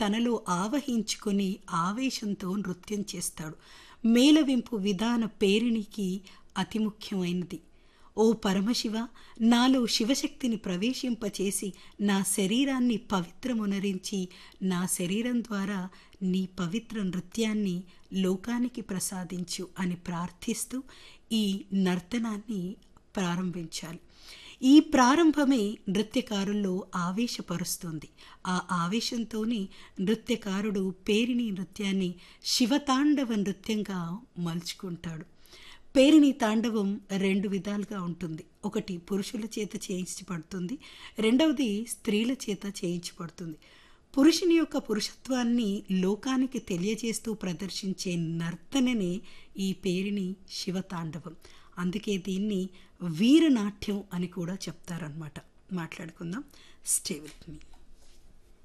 తనలో ఆవహించుకొని ఆవేశంతో నృత్యం చేస్తాడు మేళవింపు విధాన పేరిణికి అతి ముఖ్యమైనది ఓ పరమశివ నాలో శివశక్తిని ప్రవేశింపచేసి నా శరీరాన్ని పవిత్రమునరించి నా శరీరం ద్వారా నీ పవిత్ర నృత్యాన్ని లోకానికి ప్రసాదించు అని ప్రార్థిస్తూ ఈ నర్తనాన్ని ప్రారంభించాలి ఈ ప్రారంభమే నృత్యకారుల్లో ఆవేశపరుస్తుంది ఆ ఆవేశంతోనే నృత్యకారుడు పేరిణి నృత్యాన్ని శివతాండవ నృత్యంగా మలుచుకుంటాడు పేరిణి తాండవం రెండు విధాలుగా ఉంటుంది ఒకటి పురుషుల చేత చేయించబడుతుంది రెండవది స్త్రీల చేత చేయించబడుతుంది పురుషుని యొక్క పురుషత్వాన్ని లోకానికి తెలియజేస్తూ ప్రదర్శించే నర్తననే ఈ పేరిని శివతాండవం అందుకే దీన్ని వీరనాట్యం అని కూడా చెప్తారనమాట మాట్లాడుకుందాం స్టే విత్ మీ